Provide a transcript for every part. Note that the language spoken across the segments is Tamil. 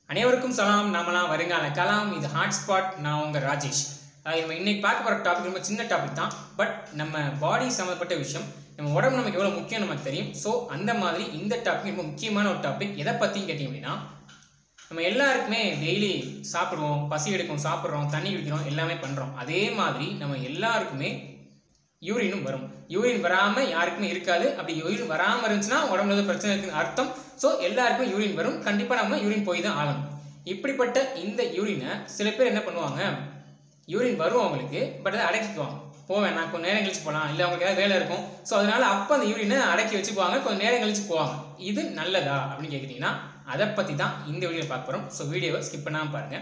அனைவருக்கும் சலாம் நாமலாம் வருங்கால கலாம் இது ஹாட்ஸ்பாட் நான் உங்கள் ராஜேஷ் அஹ் நம்ம இன்னைக்கு பார்க்க போகிற டாபிக் ரொம்ப சின்ன டாபிக் தான் பட் நம்ம பாடி சம்மந்தப்பட்ட விஷயம் நம்ம உடம்பு நமக்கு எவ்வளோ முக்கியம் நமக்கு தெரியும் ஸோ அந்த மாதிரி இந்த டாபிக் ரொம்ப முக்கியமான ஒரு டாபிக் எதை பற்றியும் கேட்டிங்க அப்படின்னா நம்ம எல்லாருக்குமே டெய்லி சாப்பிடுவோம் பசி எடுக்கும் சாப்பிட்றோம் தண்ணி குடிக்கிறோம் எல்லாமே பண்ணுறோம் அதே மாதிரி நம்ம எல்லாருக்குமே யூரினும் வரும் யூரின் வராமல் யாருக்குமே இருக்காது அப்படி யூரின் வராமல் இருந்துச்சுன்னா உடம்புல ஏதோ பிரச்சனை இருக்குன்னு அர்த்தம் ஸோ எல்லாருக்குமே யூரின் வரும் கண்டிப்பாக நம்ம யூரின் போய் தான் ஆகணும் இப்படிப்பட்ட இந்த யூரினை சில பேர் என்ன பண்ணுவாங்க யூரின் வரும் அவங்களுக்கு பட் அதை அடக்கிக்குவாங்க போவேன் நான் கொஞ்சம் நேரம் கழிச்சு போகலாம் இல்லை அவங்களுக்கு ஏதாவது வேலை இருக்கும் ஸோ அதனால அப்போ அந்த யூரினை அடக்கி வச்சுக்குவாங்க கொஞ்சம் நேரம் கழிச்சு போவாங்க இது நல்லதா அப்படின்னு கேட்குறீங்கன்னா அதை பற்றி தான் இந்த வீடியோவில் பார்க்க போகிறோம் ஸோ வீடியோவை ஸ்கிப் பண்ணாமல் பாருங்கள்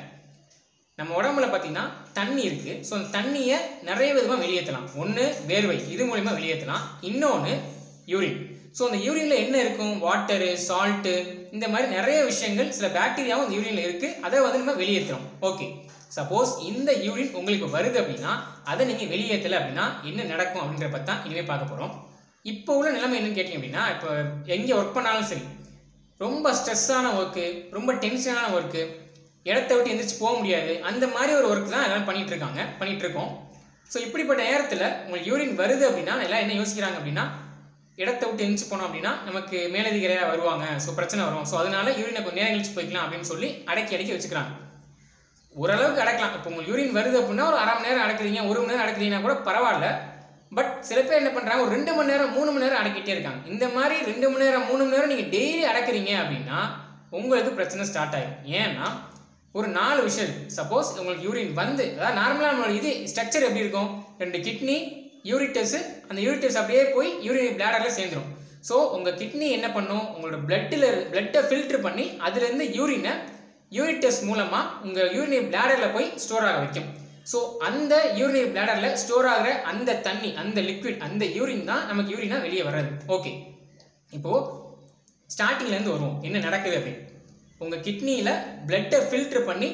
நம்ம உடம்புல பார்த்தீங்கன்னா தண்ணி இருக்குது ஸோ அந்த தண்ணியை நிறைய விதமாக வெளியேற்றலாம் ஒன்று வேர்வை இது மூலிமா வெளியேற்றலாம் இன்னொன்று யூரின் ஸோ அந்த யூரினில் என்ன இருக்கும் வாட்டரு சால்ட்டு இந்த மாதிரி நிறைய விஷயங்கள் சில பாக்டீரியாவும் அந்த யூரினில் இருக்குது அதை வந்து நம்ம வெளியேற்றுறோம் ஓகே சப்போஸ் இந்த யூரின் உங்களுக்கு வருது அப்படின்னா அதை நீங்கள் வெளியேற்றலை அப்படின்னா என்ன நடக்கும் அப்படின்றத பற்றி தான் இனிமேல் பார்க்க போகிறோம் இப்போ உள்ள நிலைமை என்னன்னு கேட்டிங்க அப்படின்னா இப்போ எங்கே ஒர்க் பண்ணாலும் சரி ரொம்ப ஸ்ட்ரெஸ்ஸான ஒர்க்கு ரொம்ப டென்ஷனான ஒர்க்கு இடத்த விட்டு எந்திரிச்சு போக முடியாது அந்த மாதிரி ஒரு ஒர்க் தான் எல்லாரும் பண்ணிட்டு இருக்காங்க பண்ணிட்டு இருக்கோம் ஸோ இப்படிப்பட்ட நேரத்தில் உங்களுக்கு யூரின் வருது அப்படின்னா எல்லாம் என்ன யோசிக்கிறாங்க அப்படின்னா இடத்த விட்டு எந்திரிச்சு போனோம் அப்படின்னா நமக்கு மேலதிகாரியாக வருவாங்க ஸோ பிரச்சனை வரும் ஸோ அதனால யூரினை கொஞ்சம் நேரம் கழிச்சு போய்க்கலாம் அப்படின்னு சொல்லி அடக்கி அடக்கி வச்சுக்கிறாங்க ஓரளவுக்கு அடக்கலாம் இப்போ உங்களுக்கு யூரின் வருது அப்படின்னா ஒரு அரை மணி நேரம் அடக்குறீங்க ஒரு மணி நேரம் அடக்குறீங்கன்னா கூட பரவாயில்ல பட் சில பேர் என்ன பண்ணுறாங்க ஒரு ரெண்டு மணி நேரம் மூணு மணி நேரம் அடக்கிட்டே இருக்காங்க இந்த மாதிரி ரெண்டு மணி நேரம் மூணு மணி நேரம் நீங்கள் டெய்லி அடக்குறீங்க அப்படின்னா உங்களுக்கு பிரச்சனை ஸ்டார்ட் ஆகும் ஏன்னா ஒரு நாலு விஷயம் இருக்குது சப்போஸ் உங்களுக்கு யூரின் வந்து அதாவது நார்மலாக நம்மளோட இது ஸ்ட்ரக்சர் எப்படி இருக்கும் ரெண்டு கிட்னி யூரிட்டஸ் அந்த யூரிட்டஸ் அப்படியே போய் யூரின் பிளாடரில் சேர்ந்துடும் ஸோ உங்கள் கிட்னி என்ன பண்ணும் உங்களோட பிளட்டில் பிளட்டை ஃபில்டர் பண்ணி அதுலேருந்து யூரினை யூரிட்டஸ் மூலமாக உங்கள் யூரினரி பிளாடரில் போய் ஸ்டோர் ஆக வைக்கும் ஸோ அந்த யூரினரி பிளாடரில் ஸ்டோர் ஆகிற அந்த தண்ணி அந்த லிக்விட் அந்த யூரின் தான் நமக்கு யூரினாக வெளியே வர்றது ஓகே இப்போது ஸ்டார்டிங்லேருந்து வருவோம் என்ன நடக்குது அப்படின்னு உங்கள் கிட்னியில் பிளட்டை ஃபில்டர் பண்ணி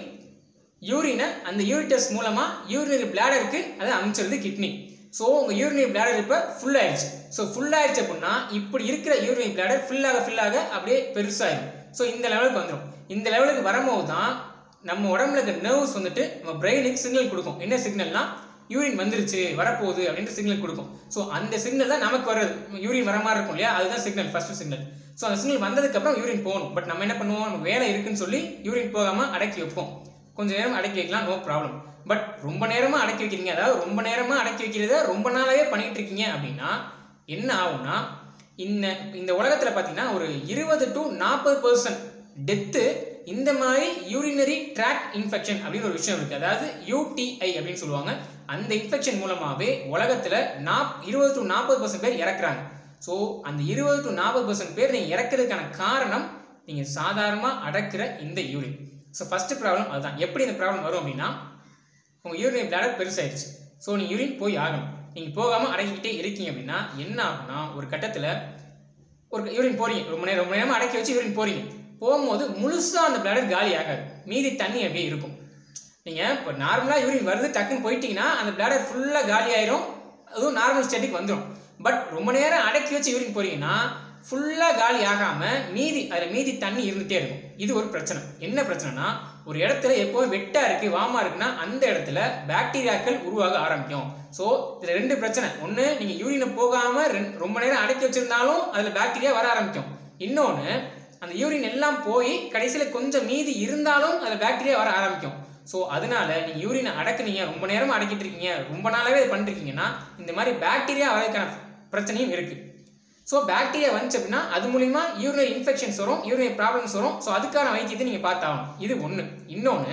யூரினை அந்த யூரிட்டஸ் மூலமாக யூரினரி பிளாடருக்கு அதை அமைச்சிருது கிட்னி ஸோ உங்கள் யூரினரி பிளாடர் இப்போ ஃபுல் ஆயிடுச்சு ஸோ ஃபுல் ஆயிடுச்சு அப்படின்னா இப்படி இருக்கிற யூரினரி பிளாடர் ஃபில்லாக ஃபில்லாக அப்படியே பெருசாகிடும் ஸோ இந்த லெவலுக்கு வந்துடும் இந்த லெவலுக்கு வரும்போது தான் நம்ம உடம்புல இருக்க நர்வ்ஸ் வந்துட்டு நம்ம பிரெயினுக்கு சிக்னல் கொடுக்கும் என்ன சிக்னல்னா யூரின் வந்துருச்சு வரப்போகுது அப்படின்ற சிக்னல் கொடுக்கும் ஸோ அந்த சிக்னல் தான் நமக்கு வர்றது யூரின் வர மாதிரி இருக்கும் இல்லையா அதுதான் சிக்னல் ஃபர்ஸ்ட் சிக்னல் ஸோ அந்த சிக்னல் வந்ததுக்கப்புறம் யூரின் போகணும் பட் நம்ம என்ன பண்ணுவோம் நம்ம வேலை இருக்குன்னு சொல்லி யூரின் போகாமல் அடக்கி வைப்போம் கொஞ்சம் நேரம் அடக்கி வைக்கலாம் நோ ப்ராப்ளம் பட் ரொம்ப நேரமாக அடக்கி வைக்கிறீங்க அதாவது ரொம்ப நேரமாக அடக்கி வைக்கிறத ரொம்ப நாளாவே பண்ணிட்டு இருக்கீங்க அப்படின்னா என்ன ஆகும்னா இந்த இந்த உலகத்தில் பார்த்தீங்கன்னா ஒரு இருபது டு நாற்பது பர்சன்ட் டெத்து இந்த மாதிரி யூரினரி ட்ராக் இன்ஃபெக்ஷன் அப்படின்னு ஒரு விஷயம் இருக்குது அதாவது யூடிஐ அப்படின்னு சொல்லுவாங்க அந்த இன்ஃபெக்ஷன் மூலமாகவே உலகத்தில் நாப் இருபது டு நாற்பது பர்சன்ட் பேர் இறக்குறாங்க ஸோ அந்த இருபது டு நாற்பது பர்சன்ட் பேர் நீங்கள் இறக்குறதுக்கான காரணம் நீங்கள் சாதாரணமாக அடக்கிற இந்த யூரின் ஸோ ஃபஸ்ட்டு ப்ராப்ளம் அதுதான் எப்படி இந்த ப்ராப்ளம் வரும் அப்படின்னா உங்கள் யூரின் பிளாடர் பெருசாயிடுச்சு ஸோ நீங்கள் யூரின் போய் ஆகணும் நீங்கள் போகாமல் அடக்கிக்கிட்டே இருக்கீங்க அப்படின்னா என்ன ஆகும்னா ஒரு கட்டத்தில் ஒரு யூரின் போறீங்க ரொம்ப நேரம் ரொம்ப நேரமாக அடக்கி வச்சு யூரின் போறீங்க போகும்போது முழுசாக அந்த பிளாடர் காலி ஆகாது மீதி தண்ணி அப்படியே இருக்கும் நீங்கள் இப்போ நார்மலாக யூரின் வருது டக்குன்னு போயிட்டீங்கன்னா அந்த பிளாடர் ஃபுல்லாக காலி ஆயிரும் அதுவும் நார்மல் ஸ்டேட்டுக்கு வந்துடும் பட் ரொம்ப நேரம் அடக்கி வச்சு யூரின் போறீங்கன்னா ஃபுல்லாக காலி ஆகாமல் மீதி அதில் மீதி தண்ணி இருந்துகிட்டே இருக்கும் இது ஒரு பிரச்சனை என்ன பிரச்சனைனா ஒரு இடத்துல எப்போவும் வெட்டாக இருக்குது வாமாக இருக்குன்னா அந்த இடத்துல பாக்டீரியாக்கள் உருவாக ஆரம்பிக்கும் ஸோ இதில் ரெண்டு பிரச்சனை ஒன்று நீங்கள் யூரினை போகாமல் ரொம்ப நேரம் அடக்கி வச்சுருந்தாலும் அதில் பாக்டீரியா வர ஆரம்பிக்கும் இன்னொன்று அந்த யூரின் எல்லாம் போய் கடைசியில் கொஞ்சம் மீதி இருந்தாலும் அதில் பாக்டீரியா வர ஆரம்பிக்கும் ஸோ அதனால நீங்கள் யூரினை அடக்குனீங்க ரொம்ப நேரமாக அடக்கிட்டு இருக்கீங்க ரொம்ப நாளாவே இது பண்ணிருக்கீங்கன்னா இந்த மாதிரி பாக்டீரியா வரதுக்கான பிரச்சனையும் இருக்குது ஸோ பாக்டீரியா வந்துச்சு அப்படின்னா அது மூலிமா யூரினரி இன்ஃபெக்ஷன்ஸ் வரும் யூரினரி ப்ராப்ளம்ஸ் வரும் ஸோ அதுக்கான வைத்தியத்தை நீங்கள் பார்த்தாகணும் இது ஒன்று இன்னொன்று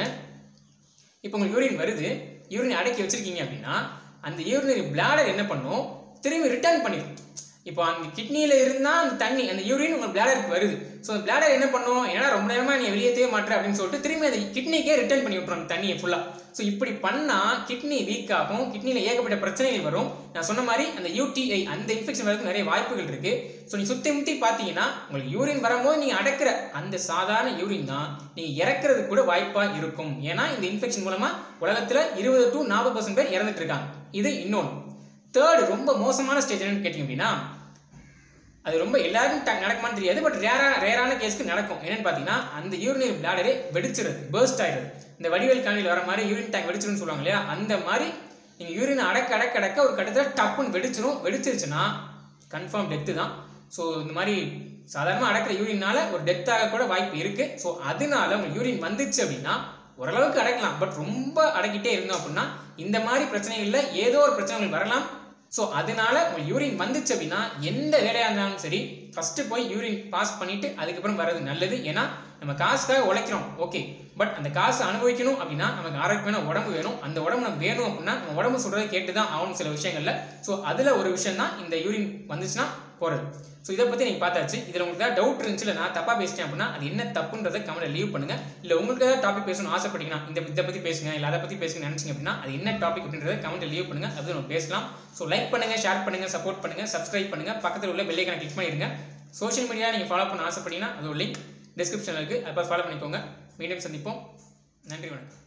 இப்போ உங்களுக்கு யூரின் வருது யூரின் அடக்கி வச்சிருக்கீங்க அப்படின்னா அந்த யூரினரி பிளாடர் என்ன பண்ணும் திரும்பி ரிட்டர்ன் பண்ணிடும் இப்போ அந்த கிட்னியில் இருந்தால் அந்த தண்ணி அந்த யூரின் உங்கள் பிளாடருக்கு வருது ஸோ அந்த பிளாடர் என்ன பண்ணும் ஏன்னா ரொம்ப நேரமாக நீ வெளியேற்றவே மாட்டேற அப்படின்னு சொல்லிட்டு திரும்பி அந்த கிட்னிக்கே ரிட்டர்ன் பண்ணி விட்ரும் அந்த தண்ணியை ஃபுல்லாக ஸோ இப்படி பண்ணால் கிட்னி வீக் ஆகும் கிட்னியில் ஏகப்பட்ட பிரச்சனைகள் வரும் நான் சொன்ன மாதிரி அந்த யூடிஐ அந்த இன்ஃபெக்ஷன் வரதுக்கு நிறைய வாய்ப்புகள் இருக்குது ஸோ நீ சுற்றி முற்றி பார்த்தீங்கன்னா உங்களுக்கு யூரின் வரும்போது நீங்கள் அடக்கிற அந்த சாதாரண யூரின் தான் நீங்கள் இறக்குறது கூட வாய்ப்பாக இருக்கும் ஏன்னா இந்த இன்ஃபெக்ஷன் மூலமாக உலகத்தில் இருபது டு நாற்பது பர்சன்ட் பேர் இறந்துட்டு இருக்காங்க இது இன்னொன்று தேர்டு ரொம்ப மோசமான ஸ்டேஜ் என்னன்னு கேட்டிங்க அப்படின்னா அது ரொம்ப எல்லாருக்கும் ட- நடக்குமான்னு தெரியாது பட் ரேரா ரேரான கேஸ்க்கு நடக்கும் என்னன்னு பார்த்தீங்கன்னா அந்த யூரினரி பிளாடரே வெடிச்சிருது பேர்ஸ்ட் ஆயிடுது இந்த வடிவேல் காணியில் வர மாதிரி யூரின் டேங்க் வெடிச்சிருன்னு சொல்லுவாங்க இல்லையா அந்த மாதிரி நீங்கள் யூரின் அடக்க அடக்க அடக்க ஒரு கட்டத்தில் டப்புன்னு வெடிச்சிரும் வெடிச்சிருச்சுன்னா கன்ஃபார்ம் டெத்து தான் ஸோ இந்த மாதிரி சாதாரணமாக அடக்கிற யூரின்னால ஒரு டெத் ஆக கூட வாய்ப்பு இருக்குது ஸோ அதனால உங்களுக்கு யூரின் வந்துச்சு அப்படின்னா ஓரளவுக்கு அடக்கலாம் பட் ரொம்ப அடக்கிட்டே இருந்தோம் அப்படின்னா இந்த மாதிரி பிரச்சனைகளில் ஏதோ ஒரு பிரச்சனை உங்களுக்கு வரலாம் ஸோ அதனால உங்களுக்கு யூரின் வந்துச்சு அப்படின்னா எந்த வேலையாக இருந்தாலும் சரி ஃபஸ்ட்டு போய் யூரின் பாஸ் பண்ணிட்டு அதுக்கப்புறம் வர்றது நல்லது ஏன்னா நம்ம காசுக்காக உழைக்கிறோம் ஓகே பட் அந்த காசை அனுபவிக்கணும் அப்படின்னா நமக்கு ஆரோக்கியமான உடம்பு வேணும் அந்த உடம்பு நமக்கு வேணும் அப்படின்னா நம்ம உடம்பு சொல்றதை கேட்டு தான் ஆகணும் சில விஷயங்கள்ல ஸோ அதில் ஒரு விஷயம் தான் இந்த யூரின் வந்துச்சுன்னா போகிறது ஸோ இதை பற்றி நீங்கள் பார்த்தாச்சு இதில் உங்களுக்கு ஏதாவது டவுட் இருந்துச்சு இல்லை நான் தப்பாக பேசிட்டேன் அப்படின்னா அது என்ன தப்புன்றதை கமெண்ட்ல லீவ் பண்ணுங்க இல்லை உங்களுக்கு ஏதாவது டாபிக் பேசணும்னு ஆசைப்பட்டீங்கன்னா இந்த இதை பற்றி பேசுங்க இல்லை அதை பற்றி பேசுங்க நினச்சிங்க அப்படின்னா அது என்ன டாபிக் அப்படின்றத கமெண்ட்ல லீவ் பண்ணுங்க அது நம்ம பேசலாம் ஸோ லைக் பண்ணுங்க ஷேர் பண்ணுங்க சப்போர்ட் பண்ணுங்க சப்ஸ்கிரைப் பண்ணுங்க பக்கத்தில் உள்ள பெல்லைக்கான கிளிக் பண்ணிடுங்க சோஷியல் மீடியா நீங்கள் ஃபாலோ பண்ண ஆசைப்பட்டீங்கன்னா அது ஒரு லிங்க் டிஸ்கிரிப்ஷனில் இருக்குது அப்போ ஃபாலோ பண்ணிக்கோங்க மீண்டும் சந்திப்போம் நன்றி வணக்கம்